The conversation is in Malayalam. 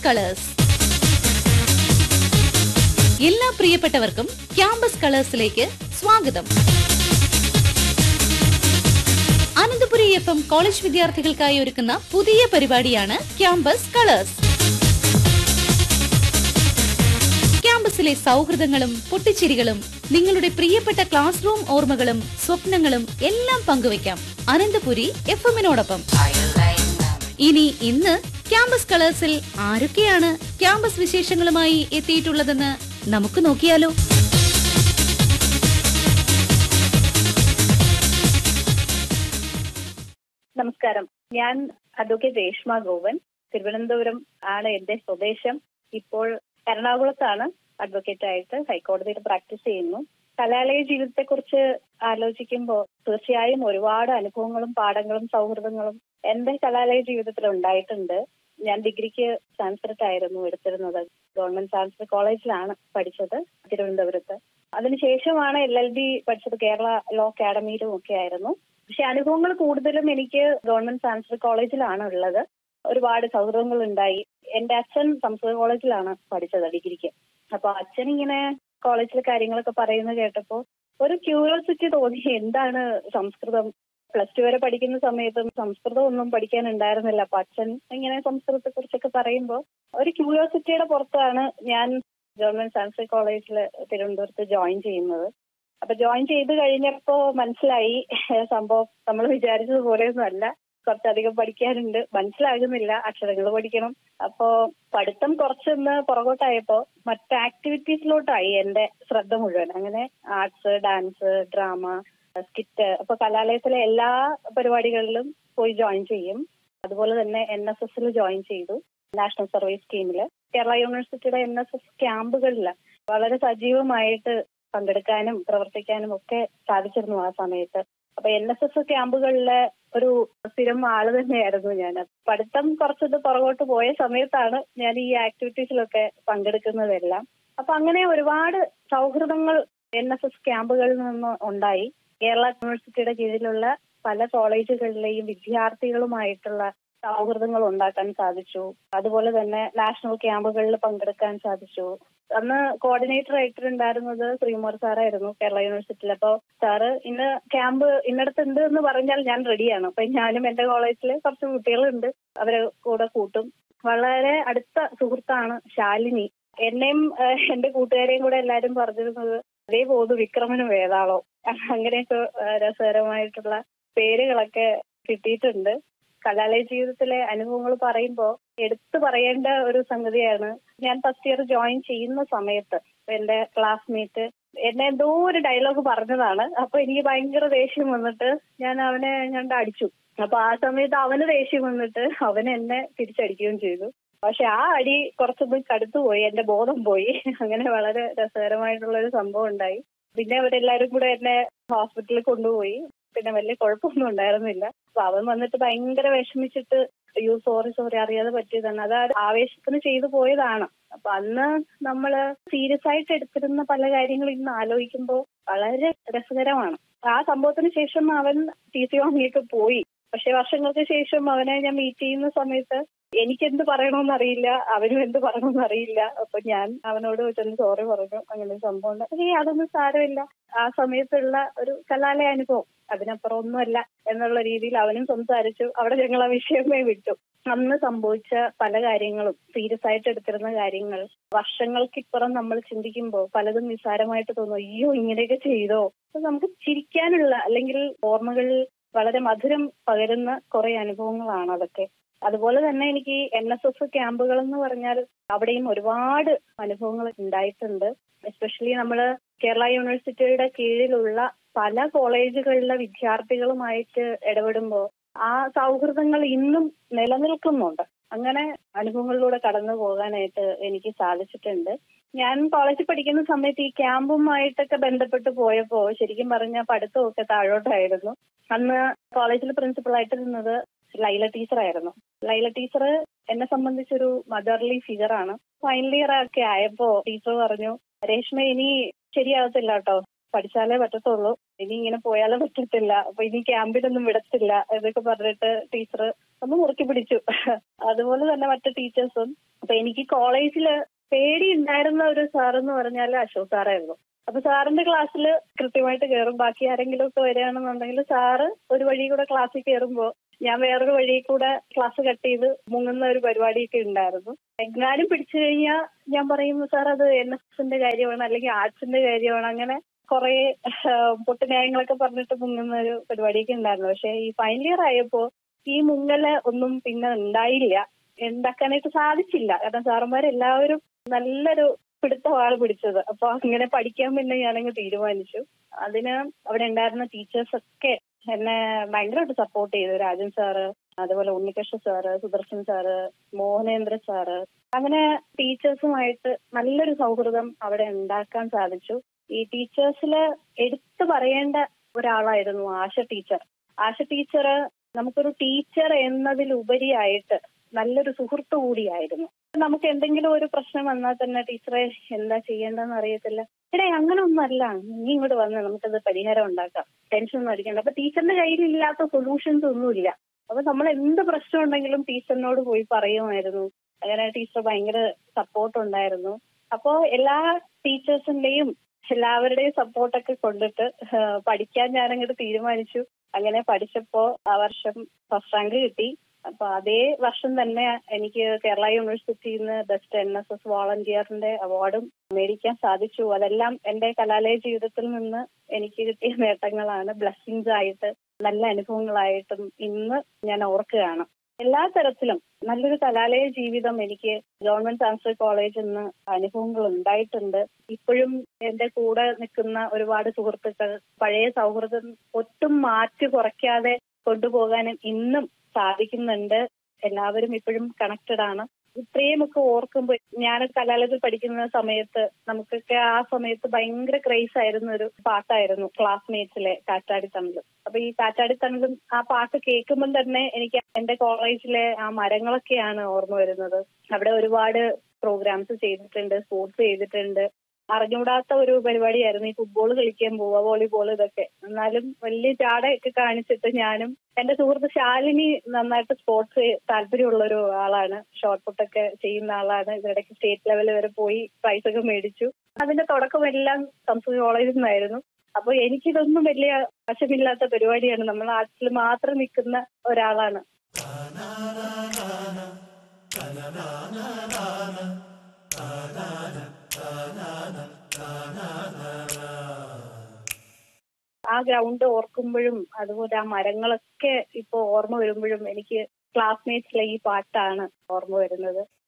ക്യാമ്പസ് കളേഴ്സ് എല്ലാ പ്രിയപ്പെട്ടവർക്കും ക്യാമ്പസ് കളേഴ്സിലേക്ക് സ്വാഗതം അനന്തപുരി എഫ് എം കോളേജ് വിദ്യാർത്ഥികൾക്കായി ഒരുക്കുന്ന പുതിയ പരിപാടിയാണ് ക്യാമ്പസ് കളേഴ്സ് ക്യാമ്പസിലെ സൗഹൃദങ്ങളും പൊട്ടിച്ചിരികളും നിങ്ങളുടെ പ്രിയപ്പെട്ട ക്ലാസ് റൂം ഓർമ്മകളും സ്വപ്നങ്ങളും എല്ലാം പങ്കുവയ്ക്കാം അനന്തപുരി എഫ് എമ്മിനോടൊപ്പം ഇനി ഇന്ന് ക്യാമ്പസ് കളേഴ്സിൽ ആരൊക്കെയാണ് ക്യാമ്പസ് വിശേഷങ്ങളുമായി എത്തിയിട്ടുള്ളതെന്ന് നമുക്ക് നോക്കിയാലോ നമസ്കാരം ഞാൻ അഡ്വക്കേറ്റ് രേഷ്മ ഗോവൻ തിരുവനന്തപുരം ആണ് എന്റെ സ്വദേശം ഇപ്പോൾ എറണാകുളത്താണ് അഡ്വക്കേറ്റ് ആയിട്ട് ഹൈക്കോടതിയിൽ പ്രാക്ടീസ് ചെയ്യുന്നു കലാലയ ജീവിതത്തെ കുറിച്ച് ആലോചിക്കുമ്പോൾ തീർച്ചയായും ഒരുപാട് അനുഭവങ്ങളും പാഠങ്ങളും സൗഹൃദങ്ങളും എന്റെ കലാലയ ജീവിതത്തിൽ ഉണ്ടായിട്ടുണ്ട് ഞാൻ ഡിഗ്രിക്ക് സാൻസ്ക്രിറ്റ് ആയിരുന്നു എടുത്തിരുന്നത് ഗവൺമെന്റ് സാൻസ്ക്രിറ്റ് കോളേജിലാണ് പഠിച്ചത് തിരുവനന്തപുരത്ത് അതിനുശേഷമാണ് എൽ എൽ ബി പഠിച്ചത് കേരള ലോ അക്കാഡമിയിലും ഒക്കെ ആയിരുന്നു പക്ഷെ അനുഭവങ്ങൾ കൂടുതലും എനിക്ക് ഗവൺമെന്റ് സാൻസ്ക്രിറ്റ് കോളേജിലാണ് ഉള്ളത് ഒരുപാട് സൗഹൃദങ്ങൾ ഉണ്ടായി എന്റെ അച്ഛൻ സംസ്കൃത കോളേജിലാണ് പഠിച്ചത് ഡിഗ്രിക്ക് അപ്പൊ അച്ഛൻ ഇങ്ങനെ കോളേജിലെ കാര്യങ്ങളൊക്കെ പറയുന്നത് കേട്ടപ്പോ ഒരു ക്യൂരിയോസിറ്റി തോന്നി എന്താണ് സംസ്കൃതം പ്ലസ് ടു വരെ പഠിക്കുന്ന സമയത്തും സംസ്കൃതം ഒന്നും പഠിക്കാൻ ഉണ്ടായിരുന്നില്ല അപ്പൊ അച്ഛൻ ഇങ്ങനെ സംസ്കൃതത്തെ കുറിച്ചൊക്കെ പറയുമ്പോൾ ഒരു ക്യൂരിയോസിറ്റിയുടെ പുറത്താണ് ഞാൻ ഗവൺമെന്റ് സാൻസ്ക്രിറ്റ് കോളേജിൽ തിരുവനന്തപുരത്ത് ജോയിൻ ചെയ്യുന്നത് അപ്പൊ ജോയിൻ ചെയ്ത് കഴിഞ്ഞപ്പോ മനസ്സിലായി സംഭവം നമ്മൾ വിചാരിച്ചതുപോലെയൊന്നും അല്ല കുറച്ചധികം പഠിക്കാനുണ്ട് മനസ്സിലാകുന്നില്ല അക്ഷരങ്ങൾ പഠിക്കണം അപ്പോ പഠിത്തം കുറച്ചൊന്ന് പുറകോട്ടായപ്പോ മറ്റ് ആക്ടിവിറ്റീസിലോട്ടായി എന്റെ ശ്രദ്ധ മുഴുവൻ അങ്ങനെ ആർട്സ് ഡാൻസ് ഡ്രാമ സ്കിറ്റ് അപ്പൊ കലാലയത്തിലെ എല്ലാ പരിപാടികളിലും പോയി ജോയിൻ ചെയ്യും അതുപോലെ തന്നെ എൻ എസ് എസിൽ ജോയിൻ ചെയ്തു നാഷണൽ സർവീസ് സ്കീമില് കേരള യൂണിവേഴ്സിറ്റിയുടെ എൻ എസ് എസ് ക്യാമ്പുകളിൽ വളരെ സജീവമായിട്ട് പങ്കെടുക്കാനും പ്രവർത്തിക്കാനും ഒക്കെ സാധിച്ചിരുന്നു ആ സമയത്ത് അപ്പൊ എൻ എസ് എസ് ക്യാമ്പുകളിലെ ഒരു സ്ഥിരം ആള് തന്നെയായിരുന്നു ഞാൻ പഠിത്തം കുറച്ചത് പുറകോട്ട് പോയ സമയത്താണ് ഞാൻ ഈ ആക്ടിവിറ്റീസിലൊക്കെ പങ്കെടുക്കുന്നതെല്ലാം അപ്പൊ അങ്ങനെ ഒരുപാട് സൗഹൃദങ്ങൾ എൻ എസ് എസ് ക്യാമ്പുകളിൽ നിന്ന് ഉണ്ടായി കേരള യൂണിവേഴ്സിറ്റിയുടെ കീഴിലുള്ള പല കോളേജുകളിലെയും വിദ്യാർത്ഥികളുമായിട്ടുള്ള സൗഹൃദങ്ങൾ ഉണ്ടാക്കാൻ സാധിച്ചു അതുപോലെ തന്നെ നാഷണൽ ക്യാമ്പുകളിൽ പങ്കെടുക്കാൻ സാധിച്ചു അന്ന് കോർഡിനേറ്റർ ആയിട്ടുണ്ടായിരുന്നത് ശ്രീകുമാർ സാറായിരുന്നു കേരള യൂണിവേഴ്സിറ്റിയിൽ അപ്പോ സാറ് ഇന്ന് ക്യാമ്പ് ഇന്നടത്തുണ്ട് എന്ന് പറഞ്ഞാൽ ഞാൻ റെഡിയാണ് അപ്പൊ ഞാനും എന്റെ കോളേജിൽ കുറച്ച് കുട്ടികളുണ്ട് അവരെ കൂടെ കൂട്ടും വളരെ അടുത്ത സുഹൃത്താണ് ശാലിനി എന്നെയും എന്റെ കൂട്ടുകാരെയും കൂടെ എല്ലാരും പറഞ്ഞിരുന്നത് അതേ പോതു വിക്രമനും വേതാളോ അങ്ങനെയൊക്കെ രസകരമായിട്ടുള്ള പേരുകളൊക്കെ കിട്ടിയിട്ടുണ്ട് കലാലയ ജീവിതത്തിലെ അനുഭവങ്ങൾ പറയുമ്പോൾ എടുത്തു പറയേണ്ട ഒരു സംഗതിയാണ് ഞാൻ ഫസ്റ്റ് ഇയർ ജോയിൻ ചെയ്യുന്ന സമയത്ത് എന്റെ ക്ലാസ്മേറ്റ് എന്നെ എന്തോ ഒരു ഡയലോഗ് പറഞ്ഞതാണ് അപ്പൊ എനിക്ക് ഭയങ്കര ദേഷ്യം വന്നിട്ട് ഞാൻ അവനെ കണ്ട് അടിച്ചു അപ്പൊ ആ സമയത്ത് അവന് ദേഷ്യം വന്നിട്ട് അവൻ എന്നെ തിരിച്ചടിക്കുകയും ചെയ്തു പക്ഷെ ആ അടി കുറച്ചൊന്ന് കടുത്തുപോയി എന്റെ ബോധം പോയി അങ്ങനെ വളരെ രസകരമായിട്ടുള്ള ഒരു സംഭവം ഉണ്ടായി പിന്നെ അവരെല്ലാരും കൂടെ എന്നെ ഹോസ്പിറ്റലിൽ കൊണ്ടുപോയി പിന്നെ വലിയ കുഴപ്പമൊന്നും ഉണ്ടായിരുന്നില്ല അപ്പൊ അവൻ വന്നിട്ട് ഭയങ്കര വിഷമിച്ചിട്ട് അയ്യോ സോറി സോറി അറിയാതെ പറ്റിയതാണ് അത് ആവേശത്തിന് ചെയ്തു പോയതാണ് അപ്പൊ അന്ന് നമ്മള് സീരിയസ് ആയിട്ട് എടുത്തിരുന്ന പല കാര്യങ്ങളും ഇന്ന് ആലോചിക്കുമ്പോൾ വളരെ രസകരമാണ് ആ സംഭവത്തിന് ശേഷം അവൻ ടി സി വാങ്ങിയൊക്കെ പോയി പക്ഷെ വർഷങ്ങൾക്ക് ശേഷം അവനെ ഞാൻ മീറ്റ് ചെയ്യുന്ന സമയത്ത് എനിക്ക് എന്ത് പറയണമെന്ന് അറിയില്ല അവനും എന്ത് പറയണമെന്ന് അറിയില്ല അപ്പൊ ഞാൻ അവനോട് ചെന്ന് സോറി പറഞ്ഞു അങ്ങനെ ഒരു സംഭവം ഉണ്ട് പക്ഷേ അതൊന്നും സാരമില്ല ആ സമയത്തുള്ള ഒരു കലാലയ അനുഭവം അതിനപ്പുറം ഒന്നുമല്ല എന്നുള്ള രീതിയിൽ അവനും സംസാരിച്ചു അവിടെ ഞങ്ങൾ ആ വിഷയമേ വിട്ടു അന്ന് സംഭവിച്ച പല കാര്യങ്ങളും സീരിയസ് ആയിട്ട് എടുത്തിരുന്ന കാര്യങ്ങൾ വർഷങ്ങൾക്കിപ്പുറം നമ്മൾ ചിന്തിക്കുമ്പോൾ പലതും നിസ്സാരമായിട്ട് തോന്നും അയ്യോ ഇങ്ങനെയൊക്കെ ചെയ്തോ നമുക്ക് ചിരിക്കാനുള്ള അല്ലെങ്കിൽ ഓർമ്മകളിൽ വളരെ മധുരം പകരുന്ന കുറെ അനുഭവങ്ങളാണ് അതൊക്കെ അതുപോലെ തന്നെ എനിക്ക് എൻ എസ് എസ് ക്യാമ്പുകൾ എന്ന് പറഞ്ഞാൽ അവിടെയും ഒരുപാട് അനുഭവങ്ങൾ ഉണ്ടായിട്ടുണ്ട് എസ്പെഷ്യലി നമ്മൾ കേരള യൂണിവേഴ്സിറ്റിയുടെ കീഴിലുള്ള പല കോളേജുകളിലെ വിദ്യാർത്ഥികളുമായിട്ട് ഇടപെടുമ്പോൾ ആ സൗഹൃദങ്ങൾ ഇന്നും നിലനിൽക്കുന്നുണ്ട് അങ്ങനെ അനുഭവങ്ങളിലൂടെ കടന്നു പോകാനായിട്ട് എനിക്ക് സാധിച്ചിട്ടുണ്ട് ഞാൻ കോളേജിൽ പഠിക്കുന്ന സമയത്ത് ഈ ക്യാമ്പുമായിട്ടൊക്കെ ബന്ധപ്പെട്ട് പോയപ്പോ ശരിക്കും പറഞ്ഞ പഠിത്തമൊക്കെ താഴോട്ടായിരുന്നു അന്ന് കോളേജിൽ പ്രിൻസിപ്പൾ ആയിട്ട് നിന്നത് ലൈല ടീച്ചർ ആയിരുന്നു ലൈല ടീച്ചർ എന്നെ സംബന്ധിച്ചൊരു മദർലി ഫിഗർ ആണ് ഫൈനൽ ഇയർ ഒക്കെ ആയപ്പോ ടീച്ചർ പറഞ്ഞു രേഷ്മ ഇനി ശരിയാവത്തില്ല കേട്ടോ പഠിച്ചാലേ പറ്റത്തുള്ളൂ ഇനി ഇങ്ങനെ പോയാലേ പറ്റത്തില്ല അപ്പൊ ഇനി ക്യാമ്പിലൊന്നും വിടത്തില്ല എന്നൊക്കെ പറഞ്ഞിട്ട് ടീച്ചർ ഒന്ന് മുറുക്കി പിടിച്ചു അതുപോലെ തന്നെ മറ്റു ടീച്ചേഴ്സും അപ്പൊ എനിക്ക് കോളേജില് പേടി ഉണ്ടായിരുന്ന ഒരു സാർ എന്ന് പറഞ്ഞാൽ അശോക് സാറായിരുന്നു അപ്പൊ സാറിന്റെ ക്ലാസ്സിൽ കൃത്യമായിട്ട് കയറും ബാക്കി ആരെങ്കിലും ഒക്കെ വരികയാണെന്നുണ്ടെങ്കിൽ സാറ് ഒരു വഴി കൂടെ ക്ലാസ്സിൽ കയറുമ്പോൾ ഞാൻ വേറൊരു വഴി കൂടെ ക്ലാസ് കട്ട് ചെയ്ത് മുങ്ങുന്ന ഒരു പരിപാടിയൊക്കെ ഉണ്ടായിരുന്നു എങ്ങാനും പിടിച്ചു കഴിഞ്ഞാൽ ഞാൻ പറയും സാർ അത് എൻ എസ് എസിന്റെ കാര്യമാണ് അല്ലെങ്കിൽ ആർട്സിന്റെ കാര്യമാണ് അങ്ങനെ കുറെ പൊട്ടുന്യായങ്ങളൊക്കെ പറഞ്ഞിട്ട് മുങ്ങുന്ന ഒരു പരിപാടിയൊക്കെ ഉണ്ടായിരുന്നു പക്ഷെ ഈ ഫൈനൽ ഇയർ ആയപ്പോ ഈ മുങ്ങല് ഒന്നും പിന്നെ ഉണ്ടായില്ല ഉണ്ടാക്കാനായിട്ട് സാധിച്ചില്ല കാരണം സാറന്മാരെല്ലാവരും നല്ലൊരു പിടുത്തമാണ് പിടിച്ചത് അപ്പൊ അങ്ങനെ പഠിക്കാൻ പിന്നെ ഞാനങ്ങ് തീരുമാനിച്ചു അതിന് അവിടെ ഉണ്ടായിരുന്ന ടീച്ചേഴ്സ് ഒക്കെ എന്നെ ഭയങ്കരമായിട്ട് സപ്പോർട്ട് ചെയ്തു രാജൻ സാറ് അതുപോലെ Unnikrishna sir Sudarshan sir Mohanendra sir അങ്ങനെ ടീച്ചേഴ്സുമായിട്ട് നല്ലൊരു സൗഹൃദം അവിടെ ഉണ്ടാക്കാൻ സാധിച്ചു ഈ ടീച്ചേഴ്സില് എടുത്തു പറയേണ്ട ഒരാളായിരുന്നു ആശ ടീച്ചർ ആശ ടീച്ചർ നമുക്കൊരു ടീച്ചർ എന്നതിലുപരിയായിട്ട് നല്ലൊരു സുഹൃത്തു കൂടിയായിരുന്നു നമുക്ക് എന്തെങ്കിലും ഒരു പ്രശ്നം വന്നാൽ തന്നെ ടീച്ചറെ എന്താ ചെയ്യേണ്ടതെന്ന് അറിയത്തില്ല എടേ അങ്ങനെ ഒന്നല്ല നീ ഇങ്ങോട്ട് വന്ന് നമുക്കത് പരിഹാരം ഉണ്ടാക്കാം ടെൻഷൻ ഒന്നും അടിക്കണ്ട അപ്പൊ ടീച്ചറിന്റെ കയ്യിലില്ലാത്ത സൊല്യൂഷൻസ് ഒന്നുമില്ല അപ്പൊ നമ്മൾ എന്ത് പ്രശ്നം ഉണ്ടെങ്കിലും ടീച്ചറിനോട് പോയി പറയുമായിരുന്നു അങ്ങനെ ടീച്ചർ ഭയങ്കര സപ്പോർട്ട് ഉണ്ടായിരുന്നു അപ്പോ എല്ലാ ടീച്ചേഴ്സിന്റെയും എല്ലാവരുടെയും സപ്പോർട്ടൊക്കെ കൊണ്ടിട്ട് പഠിക്കാൻ ഞാനങ്ങോട്ട് തീരുമാനിച്ചു അങ്ങനെ പഠിച്ചപ്പോ ആ വർഷം ഫസ്റ്റ് റാങ്ക് കിട്ടി അപ്പൊ അതേ വർഷം തന്നെ എനിക്ക് കേരള യൂണിവേഴ്സിറ്റിയിൽ നിന്ന് ബെസ്റ്റ് എൻ എസ് എസ് വോളണ്ടിയറിന്റെ അവാർഡും മേടിക്കാൻ സാധിച്ചു അതെല്ലാം എന്റെ കലാലയ ജീവിതത്തിൽ നിന്ന് എനിക്ക് കിട്ടിയ നേട്ടങ്ങളാണ് ബ്ലെസ്സിങ്സ് ആയിട്ട് നല്ല അനുഭവങ്ങളായിട്ടും ഇന്ന് ഞാൻ ഓർക്കുകയാണ് എല്ലാ തരത്തിലും നല്ലൊരു കലാലയ ജീവിതം എനിക്ക് ഗവൺമെന്റ് സാൻസ്ക്രിറ്റ് കോളേജിൽ നിന്ന് അനുഭവങ്ങൾ ഉണ്ടായിട്ടുണ്ട് ഇപ്പോഴും എന്റെ കൂടെ നിൽക്കുന്ന ഒരുപാട് സുഹൃത്തുക്കൾ പഴയ സൗഹൃദം ഒട്ടും മാറ്റി കുറയ്ക്കാതെ കൊണ്ടുപോകാനും ഇന്നും സാധിക്കുന്നുണ്ട് എല്ലാവരും ഇപ്പോഴും കണക്റ്റഡ് ആണ് ഇത്രയുമൊക്കെ ഓർക്കുമ്പോൾ ഞാൻ കലാലയത്തിൽ പഠിക്കുന്ന സമയത്ത് നമുക്കൊക്കെ ആ സമയത്ത് ഭയങ്കര ക്രേസ് ആയിരുന്ന ഒരു പാട്ടായിരുന്നു ക്ലാസ്മേറ്റ്സിലെ കാറ്റാടി തമിഴ് അപ്പൊ ഈ കാറ്റാടി തമിഴും ആ പാട്ട് കേൾക്കുമ്പോൾ തന്നെ എനിക്ക് എന്റെ കോളേജിലെ ആ മരങ്ങളൊക്കെയാണ് ഓർമ്മ വരുന്നത് അവിടെ ഒരുപാട് പ്രോഗ്രാംസ് ചെയ്തിട്ടുണ്ട് സ്പോർട്സ് ചെയ്തിട്ടുണ്ട് അറിഞ്ഞൂടാത്ത ഒരു പരിപാടിയായിരുന്നു ഈ ഫുട്ബോൾ കളിക്കാൻ പോവുക വോളിബോൾ ഇതൊക്കെ എന്നാലും വലിയ ചാടയൊക്കെ കാണിച്ചിട്ട് ഞാനും എന്റെ സുഹൃത്ത് ശാലിനി നന്നായിട്ട് സ്പോർട്സ് താല്പര്യമുള്ള ഒരു ആളാണ് ഷോർട്ട് പുട്ടൊക്കെ ചെയ്യുന്ന ആളാണ് ഇതിടയ്ക്ക് സ്റ്റേറ്റ് ലെവൽ വരെ പോയി പ്രൈസ് ഒക്കെ മേടിച്ചു അതിന്റെ തുടക്കമെല്ലാം സംസ്കൃത കോളേജിൽ നിന്നായിരുന്നു അപ്പൊ എനിക്കിതൊന്നും വലിയ വശമില്ലാത്ത പരിപാടിയാണ് നമ്മൾ ആർട്സിൽ മാത്രം നിൽക്കുന്ന ഒരാളാണ് ആ ഗ്രൗണ്ട് ഓർക്കുമ്പോഴും അതുപോലെ ആ മരങ്ങളൊക്കെ ഇപ്പൊ ഓർമ്മ വരുമ്പോഴും എനിക്ക് ക്ലാസ്മേറ്റ്സിലെ ഈ പാട്ടാണ് ഓർമ്മ വരുന്നത്